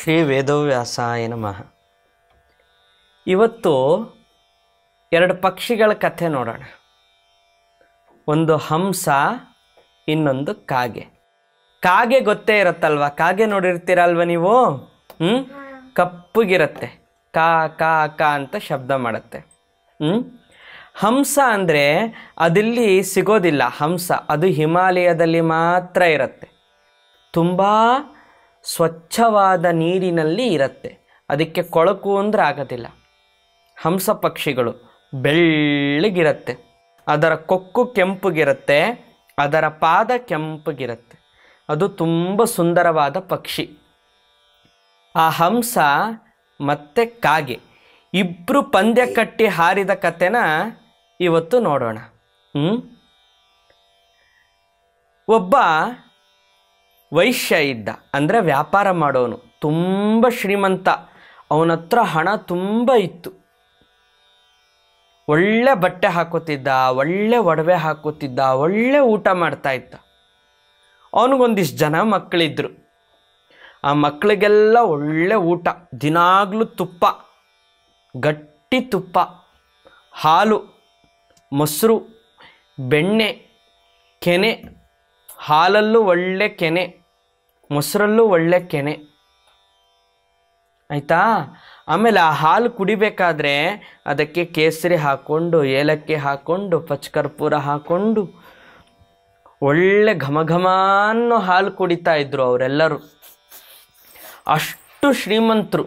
ಶ್ರೀ ವೇದವ್ಯಾಸಾಯ ನಮಃ ಇವತ್ತು ಎರಡು ಪಕ್ಷಿಗಳ ಕಥೆ ನೋಡೋಣ ಒಂದು ಹಂಸ ಇನ್ನೊಂದು ಕಾಗೆ ಕಾಗೆ ಗೊತ್ತೇ ಇರುತ್ತಲ್ವ ಕಾಗೆ ನೋಡಿರ್ತೀರಲ್ವ ನೀವು ಹ್ಞೂ ಕಪ್ಪಗಿರುತ್ತೆ ಕಾ ಕಾ ಕಾ ಅಂತ ಶಬ್ದ ಮಾಡುತ್ತೆ ಹ್ಞೂ ಹಂಸ ಅಂದರೆ ಅದಿಲ್ಲಿ ಸಿಗೋದಿಲ್ಲ ಹಂಸ ಅದು ಹಿಮಾಲಯದಲ್ಲಿ ಮಾತ್ರ ಇರುತ್ತೆ ತುಂಬ ಸ್ವಚ್ಛವಾದ ನೀರಿನಲ್ಲಿ ಇರುತ್ತೆ ಅದಕ್ಕೆ ಕೊಳಕು ಅಂದ್ರೆ ಆಗೋದಿಲ್ಲ ಹಂಸ ಪಕ್ಷಿಗಳು ಬೆಳ್ಳಗಿರುತ್ತೆ ಅದರ ಕೊಕ್ಕು ಕೆಂಪಗಿರುತ್ತೆ ಅದರ ಪಾದ ಕೆಂಪಗಿರುತ್ತೆ ಅದು ತುಂಬ ಸುಂದರವಾದ ಪಕ್ಷಿ ಆ ಹಂಸ ಮತ್ತು ಕಾಗೆ ಇಬ್ಬರು ಪಂದ್ಯ ಕಟ್ಟಿ ಹಾರಿದ ಕಥೆನ ಇವತ್ತು ನೋಡೋಣ ಹ್ಞೂ ಒಬ್ಬ ವೈಶ್ಯ ಇದ್ದ ಅಂದರೆ ವ್ಯಾಪಾರ ಮಾಡೋನು ತುಂಬ ಶ್ರೀಮಂತ ಅವನ ಹತ್ರ ಹಣ ತುಂಬ ಇತ್ತು ಒಳ್ಳೆ ಬಟ್ಟೆ ಹಾಕೋತಿದ್ದ ಒಳ್ಳೆ ಒಡವೆ ಹಾಕೋತಿದ್ದ ಒಳ್ಳೆ ಊಟ ಮಾಡ್ತಾ ಇದ್ದ ಅವನಿಗೊಂದಿಷ್ಟು ಜನ ಮಕ್ಕಳಿದ್ರು ಆ ಮಕ್ಕಳಿಗೆಲ್ಲ ಒಳ್ಳೆ ಊಟ ದಿನಾಗಲೂ ತುಪ್ಪ ಗಟ್ಟಿ ತುಪ್ಪ ಹಾಲು ಮೊಸರು ಬೆಣ್ಣೆ ಕೆನೆ ಹಾಲಲ್ಲೂ ಒಳ್ಳೆ ಕೆನೆ ಮೊಸರಲ್ಲೂ ಒಳ್ಳೆ ಕೆನೆ ಆಯಿತಾ ಆಮೇಲೆ ಆ ಹಾಲು ಕುಡಿಬೇಕಾದ್ರೆ ಅದಕ್ಕೆ ಕೇಸರಿ ಹಾಕ್ಕೊಂಡು ಏಲಕ್ಕಿ ಹಾಕ್ಕೊಂಡು ಪಚ್ಕರ್ಪೂರ ಹಾಕ್ಕೊಂಡು ಒಳ್ಳೆ ಘಮ ಘಮ ಅನ್ನೋ ಹಾಲು ಕುಡಿತಾ ಇದ್ರು ಅವರೆಲ್ಲರೂ ಅಷ್ಟು ಶ್ರೀಮಂತರು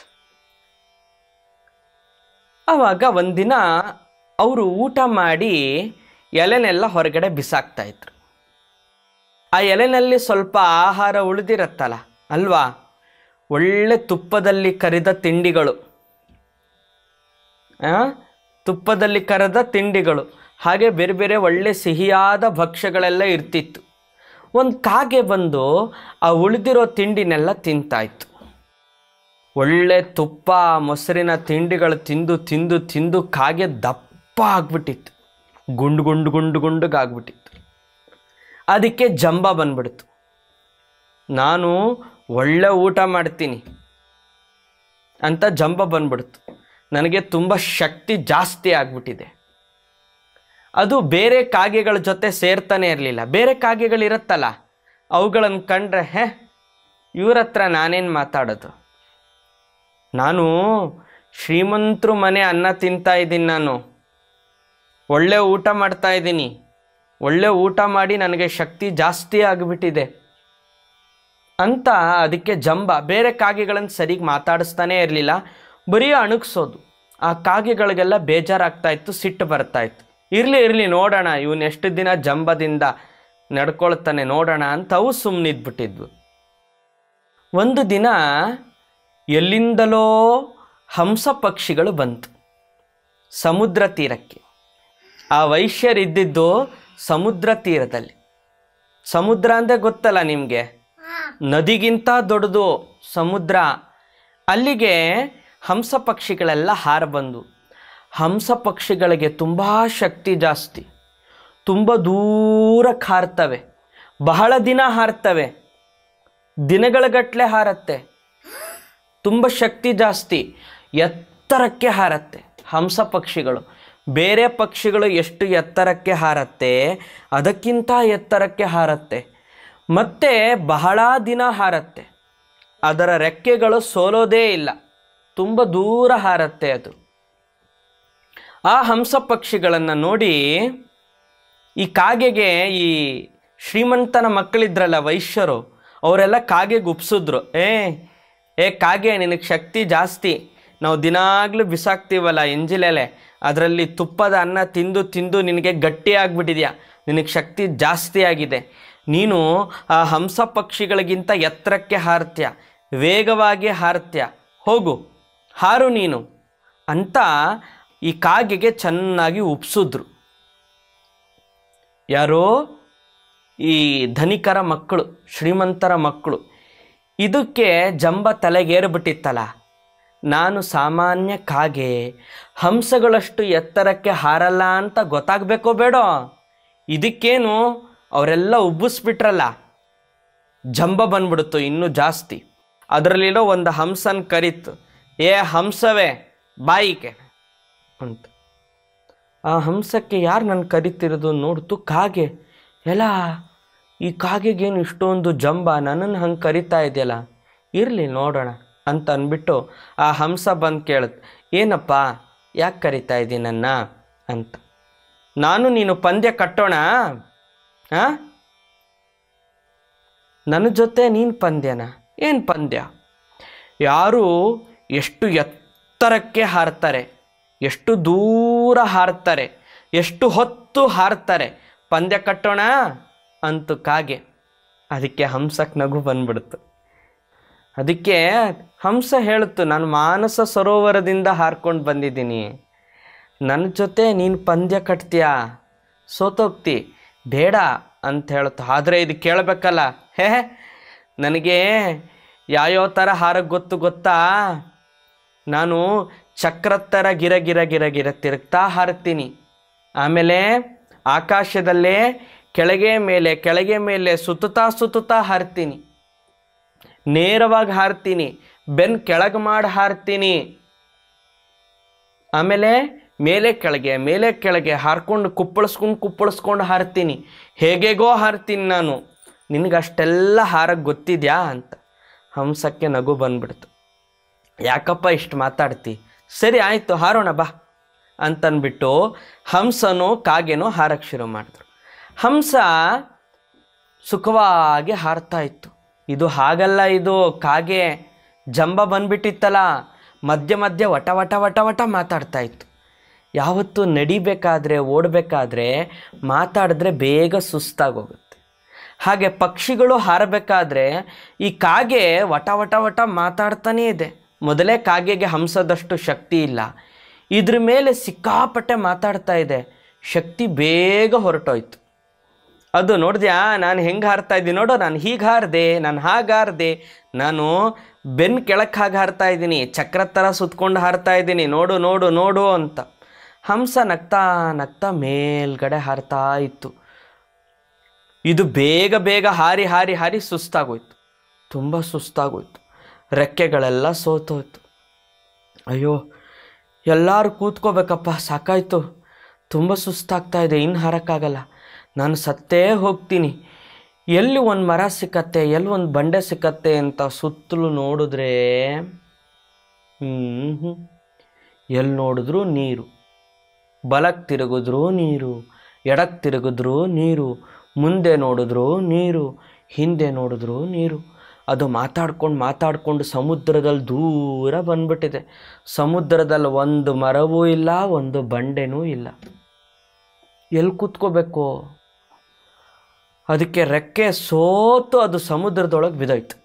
ಆವಾಗ ಒಂದಿನ ಅವರು ಊಟ ಮಾಡಿ ಎಲೆನೆಲ್ಲ ಹೊರಗಡೆ ಬಿಸಾಕ್ತಾ ಇದ್ರು ಆ ಎಲೆನಲ್ಲಿ ಸ್ವಲ್ಪ ಆಹಾರ ಉಳಿದಿರತ್ತಲ್ಲ ಅಲ್ವಾ ಒಳ್ಳೆ ತುಪ್ಪದಲ್ಲಿ ಕರಿದ ತಿಂಡಿಗಳು ಆ? ತುಪ್ಪದಲ್ಲಿ ಕರೆದ ತಿಂಡಿಗಳು ಹಾಗೆ ಬೇರೆ ಬೇರೆ ಒಳ್ಳೆ ಸಿಹಿಯಾದ ಭಕ್ಷ್ಯಗಳೆಲ್ಲ ಇರ್ತಿತ್ತು ಒಂದು ಕಾಗೆ ಬಂದು ಆ ಉಳಿದಿರೋ ತಿಂಡಿನೆಲ್ಲ ತಿಂತಾಯಿತ್ತು ಒಳ್ಳೆ ತುಪ್ಪ ಮೊಸರಿನ ತಿಂಡಿಗಳು ತಿಂದು ತಿಂದು ತಿಂದು ಕಾಗೆ ದಪ್ಪ ಆಗ್ಬಿಟ್ಟಿತ್ತು ಗುಂಡು ಗುಂಡು ಗುಂಡು ಗುಂಡುಗಾಗ್ಬಿಟ್ಟಿತ್ತು ಅದಕ್ಕೆ ಜಂಬ ಬಂದ್ಬಿಡ್ತು ನಾನು ಒಳ್ಳೆ ಊಟ ಮಾಡ್ತೀನಿ ಅಂತ ಜಂಬ ಬಂದ್ಬಿಡ್ತು ನನಗೆ ತುಂಬ ಶಕ್ತಿ ಜಾಸ್ತಿ ಆಗ್ಬಿಟ್ಟಿದೆ ಅದು ಬೇರೆ ಕಾಗೆಗಳ ಜೊತೆ ಸೇರ್ತಾನೆ ಇರಲಿಲ್ಲ ಬೇರೆ ಕಾಗೆಗಳಿರುತ್ತಲ್ಲ ಅವುಗಳನ್ನು ಕಂಡ್ರೆ ಹೇ ಇವ್ರ ಹತ್ರ ನಾನೇನು ಮಾತಾಡೋದು ನಾನು ಶ್ರೀಮಂತರು ಮನೆ ಅನ್ನ ತಿಂತಾ ಇದ್ದೀನಿ ನಾನು ಒಳ್ಳೆ ಊಟ ಮಾಡ್ತಾ ಇದ್ದೀನಿ ಒಳ್ಳೆ ಊಟ ಮಾಡಿ ನನಗೆ ಶಕ್ತಿ ಜಾಸ್ತಿ ಆಗಿಬಿಟ್ಟಿದೆ ಅಂತ ಅದಕ್ಕೆ ಜಂಬ ಬೇರೆ ಕಾಗೆಗಳನ್ನು ಸರಿಗೆ ಮಾತಾಡಿಸ್ತಾನೇ ಇರಲಿಲ್ಲ ಬರೀ ಅಣುಗ್ಸೋದು ಆ ಕಾಗೆಗಳಿಗೆಲ್ಲ ಬೇಜಾರಾಗ್ತಾ ಇತ್ತು ಸಿಟ್ಟು ಬರ್ತಾ ಇತ್ತು ಇರಲಿ ಇರಲಿ ನೋಡೋಣ ಇವನು ಎಷ್ಟು ದಿನ ಜಂಬದಿಂದ ನಡ್ಕೊಳ್ತಾನೆ ನೋಡೋಣ ಅಂತ ಅವು ಸುಮ್ಮನಿದ್ಬಿಟ್ಟಿದ್ವು ಒಂದು ದಿನ ಎಲ್ಲಿಂದಲೋ ಹಂಸ ಪಕ್ಷಿಗಳು ಬಂತು ಸಮುದ್ರ ತೀರಕ್ಕೆ ಆ ವೈಶ್ಯರಿದ್ದಿದ್ದು ಸಮುದ್ರ ತೀರದಲ್ಲಿ ಸಮುದ್ರ ಅಂದರೆ ಗೊತ್ತಲ್ಲ ನಿಮಗೆ ನದಿಗಿಂತ ದೊಡ್ಡದು ಸಮುದ್ರ ಅಲ್ಲಿಗೆ ಹಂಸ ಪಕ್ಷಿಗಳೆಲ್ಲ ಹಾರ ಬಂದು ಹಂಸ ಪಕ್ಷಿಗಳಿಗೆ ತುಂಬ ಶಕ್ತಿ ಜಾಸ್ತಿ ತುಂಬ ದೂರಕ್ಕೆ ಹಾರ್ತವೆ ಬಹಳ ದಿನ ಹಾರ್ತವೆ ದಿನಗಳಗಟ್ಟಲೆ ಹಾರತ್ತೆ ತುಂಬ ಶಕ್ತಿ ಜಾಸ್ತಿ ಎತ್ತರಕ್ಕೆ ಹಾರತ್ತೆ ಹಂಸ ಪಕ್ಷಿಗಳು ಬೇರೆ ಪಕ್ಷಿಗಳು ಎಷ್ಟು ಎತ್ತರಕ್ಕೆ ಹಾರತ್ತೆ ಅದಕ್ಕಿಂತ ಎತ್ತರಕ್ಕೆ ಹಾರತ್ತೆ ಮತ್ತೆ ಬಹಳ ದಿನ ಹಾರತ್ತೆ ಅದರ ರೆಕ್ಕೆಗಳು ಸೋಲೋದೇ ಇಲ್ಲ ತುಂಬ ದೂರ ಹಾರತ್ತೆ ಅದು ಆ ಹಂಸ ಪಕ್ಷಿಗಳನ್ನು ನೋಡಿ ಈ ಕಾಗೆಗೆ ಈ ಶ್ರೀಮಂತನ ಮಕ್ಕಳಿದ್ರಲ್ಲ ವೈಶ್ಯರು ಅವರೆಲ್ಲ ಕಾಗೆಗೆ ಉಪ್ಸಿದ್ರು ಏ ಏ ಕಾಗೆ ನಿನಗೆ ಶಕ್ತಿ ಜಾಸ್ತಿ ನಾವು ದಿನಾಗಲೂ ಬಿಸಾಕ್ತೀವಲ್ಲ ಎಂಜಿಲೆಲೆ ಅದರಲ್ಲಿ ತುಪ್ಪದ ಅನ್ನ ತಿಂದು ತಿಂದು ನಿನಗೆ ಗಟ್ಟಿ ಆಗಿಬಿಟ್ಟಿದ್ಯಾ ನಿನಗೆ ಶಕ್ತಿ ಜಾಸ್ತಿ ಆಗಿದೆ ನೀನು ಆ ಹಂಸ ಪಕ್ಷಿಗಳಿಗಿಂತ ಎತ್ತರಕ್ಕೆ ಹಾರ್ತ್ಯ ವೇಗವಾಗಿ ಹಾರ್ತ್ಯ ಹೋಗು ಹಾರು ನೀನು ಅಂತ ಈ ಕಾಗೆಗೆ ಚೆನ್ನಾಗಿ ಉಪ್ಸಿದ್ರು ಯಾರೋ ಈ ಧನಿಕರ ಮಕ್ಕಳು ಶ್ರೀಮಂತರ ಮಕ್ಕಳು ಇದಕ್ಕೆ ಜಂಬ ತಲೆಗೇರಿಬಿಟ್ಟಿತ್ತಲ್ಲ ನಾನು ಸಾಮಾನ್ಯ ಕಾಗೆ ಹಂಸಗಳಷ್ಟು ಎತ್ತರಕ್ಕೆ ಹಾರಲ್ಲ ಅಂತ ಗೊತ್ತಾಗಬೇಕೋ ಬೇಡೋ ಇದಕ್ಕೇನು ಅವರೆಲ್ಲ ಉಬ್ಬಿಸ್ಬಿಟ್ರಲ್ಲ ಜಂಬ ಬಂದ್ಬಿಡ್ತು ಇನ್ನೂ ಜಾಸ್ತಿ ಅದರಲ್ಲಿರೋ ಒಂದು ಹಂಸನ ಕರೀತು ಏ ಹಂಸವೇ ಬಾಯಿಕೆ ಅಂತ ಆ ಹಂಸಕ್ಕೆ ಯಾರು ನನ್ನ ಕರಿತಿರೋದು ನೋಡ್ತು ಕಾಗೆ ಎಲ್ಲ ಈ ಕಾಗೆಗೇನು ಇಷ್ಟೊಂದು ಜಂಬ ನನ್ನನ್ನು ಹಂಗೆ ಕರಿತಾ ಇದೆಯಲ್ಲ ಇರಲಿ ನೋಡೋಣ ಅಂತ ಅಂದ್ಬಿಟ್ಟು ಆ ಹಂಸ ಬಂದು ಕೇಳುತ್ತೆ ಏನಪ್ಪ ಯಾಕೆ ಕರಿತಾ ಇದ್ದೀನಿ ನನ್ನ ಅಂತ ನಾನು ನೀನು ಪಂದ್ಯ ಕಟ್ಟೋಣ ಹಾಂ ನನ್ನ ಜೊತೆ ನೀನು ಪಂದ್ಯನ ಏನು ಪಂದ್ಯ ಯಾರು ಎಷ್ಟು ಎತ್ತರಕ್ಕೆ ಹಾರ್ತಾರೆ ಎಷ್ಟು ದೂರ ಹಾರ್ತಾರೆ ಎಷ್ಟು ಹೊತ್ತು ಹಾರ್ತಾರೆ ಪಂದ್ಯ ಕಟ್ಟೋಣ ಅಂತು ಕಾಗೆ ಅದಕ್ಕೆ ಹಂಸಕ್ಕೆ ನಗು ಬಂದ್ಬಿಡ್ತು ಅದಕ್ಕೆ ಹಂಸ ಹೇಳ್ತು ನಾನು ಮಾನಸ ಸರೋವರದಿಂದ ಹಾರ್ಕೊಂಡು ಬಂದಿದ್ದೀನಿ ನನ್ನ ಜೊತೆ ನೀನು ಪಂದ್ಯ ಕಟ್ತೀಯಾ ಸೋತೋಗ್ತಿ ಬೇಡ ಅಂತ ಹೇಳ್ತು ಆದರೆ ಇದು ಕೇಳಬೇಕಲ್ಲ ಹೇ ನನಗೆ ಯಾವ್ಯಾವ ಥರ ಹಾರಕ್ಕೆ ಗೊತ್ತು ಗೊತ್ತಾ ನಾನು ಚಕ್ರದ ಥರ ಗಿರ ಗಿರ ಗಿರ ಗಿರ ತಿರುಗ್ತಾ ಹಾರ್ತೀನಿ ಆಮೇಲೆ ಆಕಾಶದಲ್ಲೇ ಕೆಳಗೆ ಮೇಲೆ ಕೆಳಗೆ ಮೇಲೆ ಸುತ್ತುತ್ತಾ ಸುತ್ತುತ್ತಾ ಹಾರ್ತೀನಿ ನೇರವಾಗಿ ಹಾರ್ತೀನಿ ಬೆನ್ ಕೆಳಗೆ ಮಾಡಿ ಹಾರ್ತೀನಿ ಆಮೇಲೆ ಮೇಲೆ ಕೆಳಗೆ ಮೇಲೆ ಕೆಳಗೆ ಹಾರ್ಕೊಂಡು ಕುಪ್ಪಳಿಸ್ಕೊಂಡು ಕುಪ್ಪಳಿಸ್ಕೊಂಡು ಹಾರ್ತೀನಿ ಹೇಗೆಗೋ ಹಾರ್ತೀನಿ ನಾನು ನಿನಗೆ ಅಷ್ಟೆಲ್ಲ ಹಾರಕ್ಕೆ ಗೊತ್ತಿದ್ಯಾ ಅಂತ ಹಂಸಕ್ಕೆ ನಗು ಬಂದ್ಬಿಡ್ತು ಯಾಕಪ್ಪ ಇಷ್ಟು ಮಾತಾಡ್ತಿ ಸರಿ ಆಯಿತು ಹಾರೋಣ ಬಾ ಅಂತನ್ಬಿಟ್ಟು ಹಂಸನು ಕಾಗೆನೂ ಹಾರಕ್ಕೆ ಶುರು ಮಾಡಿದ್ರು ಹಂಸ ಸುಖವಾಗಿ ಹಾರ್ತಾ ಇತ್ತು ಇದು ಹಾಗಲ್ಲ ಇದು ಕಾಗೆ ಜಂಬ ಬಂದ್ಬಿಟ್ಟಿತ್ತಲ್ಲ ಮಧ್ಯ ಮಧ್ಯ ವಟ ವಟ ವಟ ವಟ ಮಾತಾಡ್ತಾ ಇತ್ತು ಯಾವತ್ತು ನಡಿಬೇಕಾದ್ರೆ ಓಡಬೇಕಾದ್ರೆ ಮಾತಾಡಿದ್ರೆ ಬೇಗ ಸುಸ್ತಾಗೋಗುತ್ತೆ ಹಾಗೆ ಪಕ್ಷಿಗಳು ಹಾರಬೇಕಾದ್ರೆ ಈ ಕಾಗೆ ವಟ ವಟ ವಟ ಮಾತಾಡ್ತಾನೇ ಇದೆ ಮೊದಲೇ ಕಾಗೆಗೆ ಹಂಸದಷ್ಟು ಶಕ್ತಿ ಇಲ್ಲ ಇದ್ರ ಮೇಲೆ ಸಿಕ್ಕಾಪಟ್ಟೆ ಮಾತಾಡ್ತಾ ಇದೆ ಶಕ್ತಿ ಬೇಗ ಹೊರಟೋಯ್ತು ಅದು ನೋಡಿದ್ಯಾ ನಾನು ಹೆಂಗೆ ಹಾರ್ತಾ ಇದ್ದೀನಿ ನೋಡು ನಾನು ಹೀಗೆ ಹಾರಿದೆ ನಾನು ಹಾಗೆ ಹಾರಿದೆ ನಾನು ಬೆನ್ನು ಕೆಳಕ್ಕೆ ಹಾಗೆ ಹಾರ್ತಾ ಇದ್ದೀನಿ ಚಕ್ರ ಥರ ಸುತ್ಕೊಂಡು ಹಾರ್ತಾ ಇದ್ದೀನಿ ನೋಡು ನೋಡು ನೋಡು ಅಂತ ಹಂಸ ನಗ್ತಾ ನಗ್ತಾ ಮೇಲ್ಗಡೆ ಹಾರ್ತಾ ಇತ್ತು ಇದು ಬೇಗ ಬೇಗ ಹಾರಿ ಹಾರಿ ಹಾರಿ ಸುಸ್ತಾಗೋಯ್ತು ತುಂಬ ಸುಸ್ತಾಗೋಯ್ತು ರೆಕ್ಕೆಗಳೆಲ್ಲ ಸೋತೋಯ್ತು ಅಯ್ಯೋ ಎಲ್ಲರೂ ಕೂತ್ಕೋಬೇಕಪ್ಪ ಸಾಕಾಯ್ತು ತುಂಬ ಸುಸ್ತಾಗ್ತಾ ಇದೆ ಇನ್ನು ಹಾರಕ್ಕಾಗಲ್ಲ ನಾನು ಸತ್ತೇ ಹೋಗ್ತೀನಿ ಎಲ್ಲಿ ಒಂದು ಮರ ಸಿಕ್ಕತ್ತೆ ಎಲ್ಲಿ ಒಂದು ಬಂಡೆ ಸಿಕ್ಕತ್ತೆ ಅಂತ ಸುತ್ತಲೂ ನೋಡಿದ್ರೆ ಹ್ಞೂ ಎಲ್ಲಿ ನೋಡಿದ್ರೂ ನೀರು ಬಲಕ್ಕೆ ತಿರುಗಿದ್ರೂ ನೀರು ಎಡಕ್ಕೆ ತಿರುಗಿದ್ರೂ ನೀರು ಮುಂದೆ ನೋಡಿದ್ರೂ ನೀರು ಹಿಂದೆ ನೋಡಿದ್ರೂ ನೀರು ಅದು ಮಾತಾಡ್ಕೊಂಡು ಮಾತಾಡ್ಕೊಂಡು ಸಮುದ್ರದಲ್ಲಿ ದೂರ ಬಂದ್ಬಿಟ್ಟಿದೆ ಸಮುದ್ರದಲ್ಲಿ ಒಂದು ಮರವೂ ಇಲ್ಲ ಒಂದು ಬಂಡೆನೂ ಇಲ್ಲ ಎಲ್ಲಿ ಕೂತ್ಕೋಬೇಕು ಅದಕ್ಕೆ ರೆಕ್ಕೆ ಸೋತು ಅದು ಸಮುದ್ರದೊಳಗೆ ಬಿದ್ದೋಯ್ತು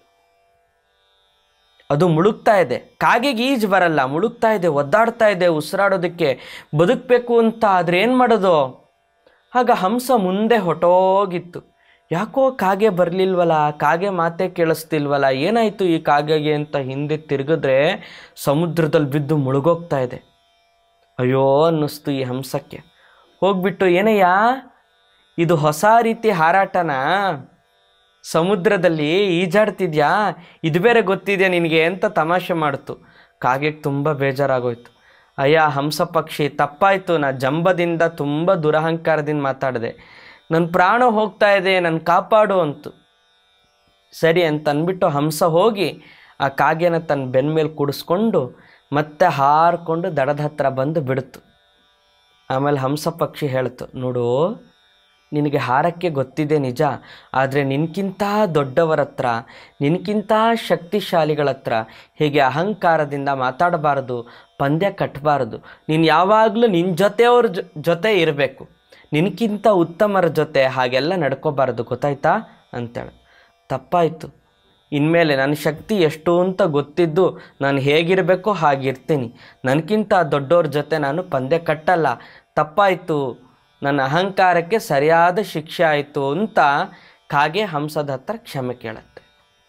ಅದು ಮುಳುಗ್ತಾ ಇದೆ ಕಾಗೆಗೆ ಈಜು ಬರಲ್ಲ ಮುಳುಗ್ತಾ ಇದೆ ಒದ್ದಾಡ್ತಾ ಇದೆ ಉಸಿರಾಡೋದಕ್ಕೆ ಬದುಕಬೇಕು ಅಂತ ಆದ್ರೆ ಏನು ಮಾಡೋದು ಆಗ ಹಂಸ ಮುಂದೆ ಹೊಟ್ಟೋಗಿತ್ತು ಯಾಕೋ ಕಾಗೆ ಬರಲಿಲ್ವಲ್ಲ ಕಾಗೆ ಮಾತೆ ಕೇಳಿಸ್ತಿಲ್ವಲ್ಲ ಏನಾಯಿತು ಈ ಕಾಗೆಗೆ ಅಂತ ಹಿಂದೆ ತಿರುಗಿದ್ರೆ ಸಮುದ್ರದಲ್ಲಿ ಬಿದ್ದು ಮುಳುಗೋಗ್ತಾ ಇದೆ ಅಯ್ಯೋ ಅನ್ನಿಸ್ತು ಈ ಹಂಸಕ್ಕೆ ಹೋಗ್ಬಿಟ್ಟು ಏನಯ್ಯ ಇದು ಹೊಸ ರೀತಿ ಹಾರಾಟನ ಸಮುದ್ರದಲ್ಲಿ ಈಜಾಡ್ತಿದ್ಯಾ ಇದು ಬೇರೆ ಗೊತ್ತಿದೆಯಾ ನಿನಗೆ ಅಂತ ತಮಾಷೆ ಮಾಡ್ತು ಕಾಗೆಗೆ ತುಂಬ ಬೇಜಾರಾಗೋಯ್ತು ಅಯ್ಯ ಹಂಸ ಪಕ್ಷಿ ತಪ್ಪಾಯಿತು ನಾ ಜಂಬದಿಂದ ತುಂಬ ದುರಹಂಕಾರದಿಂದ ಮಾತಾಡಿದೆ ನನ್ನ ಪ್ರಾಣ ಹೋಗ್ತಾ ಇದೆ ನನ್ನ ಕಾಪಾಡು ಅಂತು ಸರಿ ಅಂತ ಅಂದ್ಬಿಟ್ಟು ಹಂಸ ಹೋಗಿ ಆ ಕಾಗೆನ ತನ್ನ ಬೆನ್ನ ಮೇಲೆ ಕುಡಿಸ್ಕೊಂಡು ಮತ್ತೆ ಹಾರ್ಕೊಂಡು ದಡದ ಹತ್ರ ಬಂದು ಬಿಡ್ತು ಆಮೇಲೆ ಹಂಸ ಪಕ್ಷಿ ಹೇಳ್ತು ನೋಡು ನಿನಗೆ ಹಾರಕ್ಕೆ ಗೊತ್ತಿದೆ ನಿಜ ಆದರೆ ನಿನ್ಕಿಂತ ದೊಡ್ಡವರ ಹತ್ರ ನಿನ್ಕಿಂತ ಶಕ್ತಿಶಾಲಿಗಳ ಹತ್ರ ಹೀಗೆ ಅಹಂಕಾರದಿಂದ ಮಾತಾಡಬಾರದು ಪಂದ್ಯ ಕಟ್ಟಬಾರದು ನೀನು ಯಾವಾಗಲೂ ನಿನ್ನ ಜೊತೆಯವ್ರ ಜೊ- ಜೊತೆ ಇರಬೇಕು ನಿನಕ್ಕಿಂತ ಉತ್ತಮರ ಜೊತೆ ಹಾಗೆಲ್ಲ ನಡ್ಕೋಬಾರದು ಗೊತ್ತಾಯ್ತಾ ಅಂತೇಳಿ ತಪ್ಪಾಯಿತು ಇನ್ಮೇಲೆ ನನ್ನ ಶಕ್ತಿ ಎಷ್ಟು ಅಂತ ಗೊತ್ತಿದ್ದು ನಾನು ಹೇಗಿರಬೇಕೋ ಹಾಗಿರ್ತೀನಿ ನನಗಿಂತ ದೊಡ್ಡವ್ರ ಜೊತೆ ನಾನು ಪಂದ್ಯ ಕಟ್ಟಲ್ಲ ತಪ್ಪಾಯಿತು ನನ್ನ ಅಹಂಕಾರಕ್ಕೆ ಸರಿಯಾದ ಶಿಕ್ಷೆ ಆಯಿತು ಅಂತ ಕಾಗೆ ಹಂಸದ ಹತ್ರ ಕ್ಷಮೆ ಕೇಳುತ್ತೆ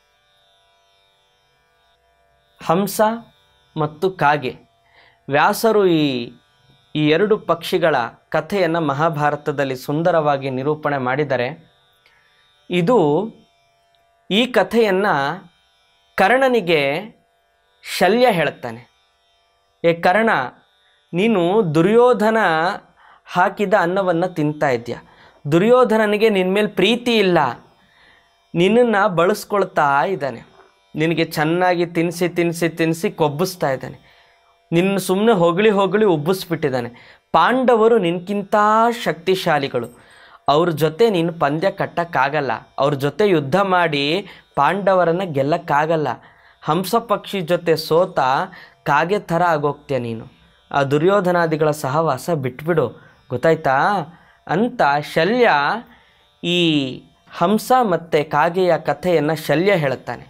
ಹಂಸ ಮತ್ತು ಕಾಗೆ ವ್ಯಾಸರು ಈ ಈ ಎರಡು ಪಕ್ಷಿಗಳ ಕಥೆಯನ್ನು ಮಹಾಭಾರತದಲ್ಲಿ ಸುಂದರವಾಗಿ ನಿರೂಪಣೆ ಮಾಡಿದ್ದಾರೆ ಇದು ಈ ಕಥೆಯನ್ನು ಕರ್ಣನಿಗೆ ಶಲ್ಯ ಹೇಳುತ್ತಾನೆ ಏ ಕರ್ಣ ನೀನು ದುರ್ಯೋಧನ ಹಾಕಿದ ಅನ್ನವನ್ನು ತಿಂತಾ ಇದೆಯಾ ದುರ್ಯೋಧನನಿಗೆ ನಿನ್ನ ಮೇಲೆ ಪ್ರೀತಿ ಇಲ್ಲ ನಿನ್ನನ್ನು ಬಳಸ್ಕೊಳ್ತಾ ಇದ್ದಾನೆ ನಿನಗೆ ಚೆನ್ನಾಗಿ ತಿನ್ನಿಸಿ ತಿನ್ನಿಸಿ ತಿನ್ನಿಸಿ ಕೊಬ್ಬಿಸ್ತಾ ಇದ್ದಾನೆ ನಿನ್ನ ಸುಮ್ಮನೆ ಹೊಗಳಿ ಹೊಗಳಿ ಉಬ್ಬಿಸ್ಬಿಟ್ಟಿದ್ದಾನೆ ಪಾಂಡವರು ನಿನ್ಕಿಂತ ಶಕ್ತಿಶಾಲಿಗಳು ಅವ್ರ ಜೊತೆ ನೀನು ಪಂದ್ಯ ಕಟ್ಟಕ್ಕಾಗಲ್ಲ ಅವ್ರ ಜೊತೆ ಯುದ್ಧ ಮಾಡಿ ಪಾಂಡವರನ್ನು ಗೆಲ್ಲಕ್ಕಾಗಲ್ಲ ಹಂಸ ಪಕ್ಷಿ ಜೊತೆ ಸೋತ ಕಾಗೆ ಥರ ಆಗೋಗ್ತೀಯ ನೀನು ಆ ದುರ್ಯೋಧನಾದಿಗಳ ಸಹವಾಸ ಬಿಟ್ಬಿಡು ಗೊತ್ತಾಯ್ತಾ ಅಂತ ಶಲ್ಯ ಈ ಹಂಸ ಮತ್ತು ಕಾಗೆಯ ಕಥೆಯನ್ನು ಶಲ್ಯ ಹೇಳುತ್ತಾನೆ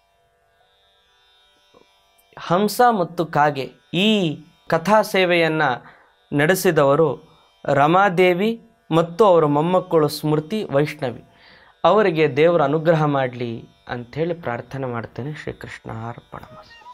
ಹಂಸ ಮತ್ತು ಕಾಗೆ ಈ ಕಥಾ ಸೇವೆಯನ್ನು ನಡೆಸಿದವರು ರಮಾದೇವಿ ಮತ್ತು ಅವರ ಮೊಮ್ಮಕ್ಕಳು ಸ್ಮೃತಿ ವೈಷ್ಣವಿ ಅವರಿಗೆ ದೇವರು ಅನುಗ್ರಹ ಮಾಡಲಿ ಅಂಥೇಳಿ ಪ್ರಾರ್ಥನೆ ಮಾಡ್ತೇನೆ ಶ್ರೀಕೃಷ್ಣ ಅರ್ಪಣ